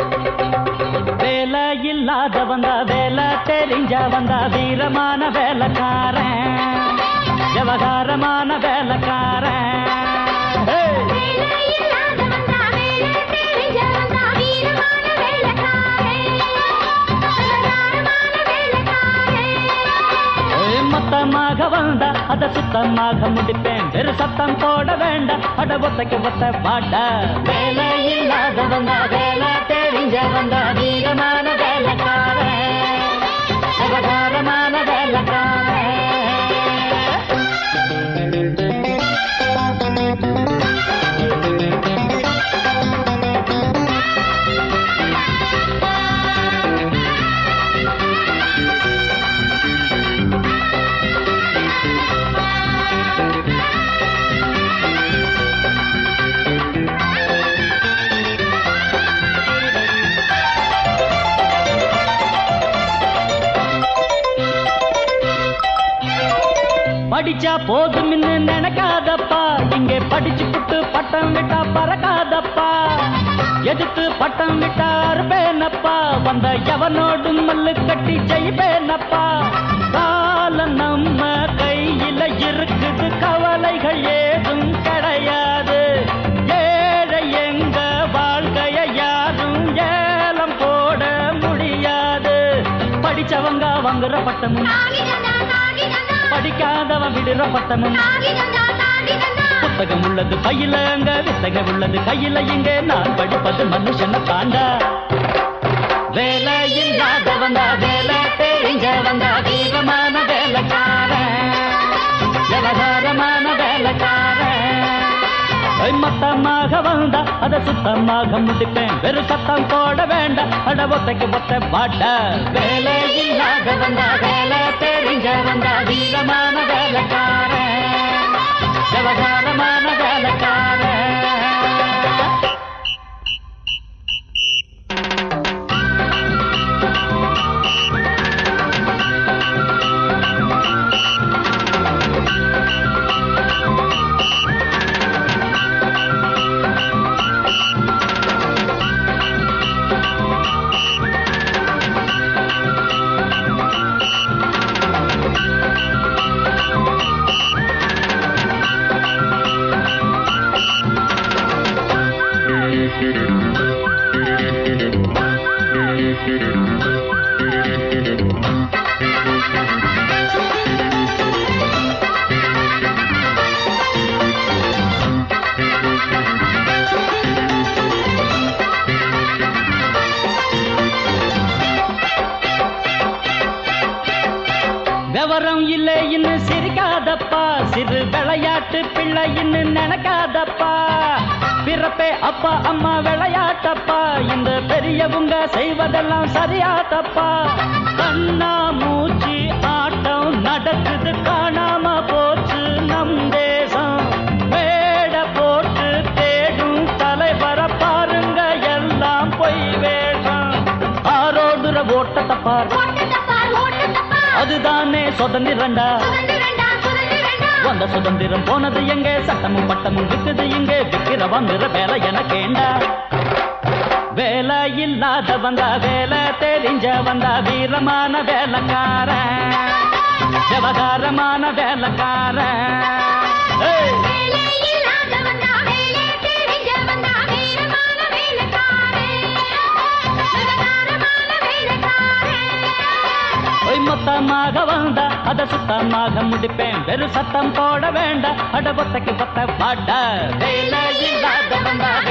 வேலை இல்லாத வந்தா வேலை தெரிஞ்ச வந்தா வீரமான வேலைக்காரன் விவகாரமான வேலைக்காரன் Hey! ஏய், மொத்தமாக வந்தா அத சுத்தமாக முடிப்பேன் வெறு சத்தம் போட வேண்டாம் அட ஒத்தைக்கு ஒத்த பாட்ட வேலை இல்லாத வந்தா வேலை தெரிஞ்ச வந்தா வீரமான வேலைக்காரன் விவகாரமான வேலைக்காரன் படிச்சா போதும்னு நினைக்காதப்பா இங்கே படிச்சு புட்டு பட்டம் விட்டா பறக்காதப்பா எதுக்கு பட்டம் விட்டா அறுப்பேனப்பா வந்த எவனோடு மல்லு கட்டி ஜெயிப்பேனப்பா காலம் நம்ம கையில இருக்குது கவலைகள் ஏதும் கிடையாது ஏழை எங்க வாழ்க்கைய யாரும் ஏலம் போட முடியாது படிச்சவங்க வாங்குற பட்டமும் படிக்காதவன் விடுற பட்டமும் புத்தகம் உள்ளது பையில அங்க வித்தகம் உள்ளது கையில இங்க நான் படிப்பது மனுஷனை தாண்டா வேலை இல்லாத வந்தா வேலை தெரிஞ்ச வந்தா வீரமான வேலைக்காரன் விவகாரமான வேலைக்காரன் ஐ, மொத்தமாக வந்தா அத சுத்தமாக முடிப்பேன் வெறு சத்தம் போட வேண்டாம் அட ஒத்தைக்கு ஒத்த பாட்ட வேலை இல்லாத வந்தா வேலை தெரிஞ்ச வந்தா வீரமான வேலைக்காரன் விவகாரமான வேலைக்காரன் விவரம் இல்லை இன்னும் சிரிக்காதப்பா சிறு விளையாட்டு பிள்ளை இன்னும் நினைக்காதப்பா பிறப்பே அப்பா அம்மா விளையாட்டப்பா இந்த பெரியவங்க செய்வதெல்லாம் சரியா தப்பா கண்ணா மூச்சு ஆட்டம் நடக்குது காணாம போச்சு நம் தேசம் மேட போட்டு தேடும் தலைவர பாருங்க எல்லாம் பொய் வேஷம் ஆரோடுற ஓட்டத்தை பார் அதுதானே சுதந்திரண்டா வந்த சுதந்திரம் போனது எங்க சட்டமும் பட்டமும் விக்குது இங்கே விக்கிற வந்துற வேலை எனக்கேண்டா வேலை இல்லாத வந்தா வேலை தெரிஞ்ச வந்தா வீரமான வேலைக்காரன் விவகாரமான வேலைக்காரன் ஏய்! ஒய் மொத்தமாக வந்தா அத சுத்தமாக முடிப்பேன் வெறு சத்தம் போட வேண்டாம் அட ஒத்தைக்கு பத்த பாட்ட வேலை இல்லாத வந்தா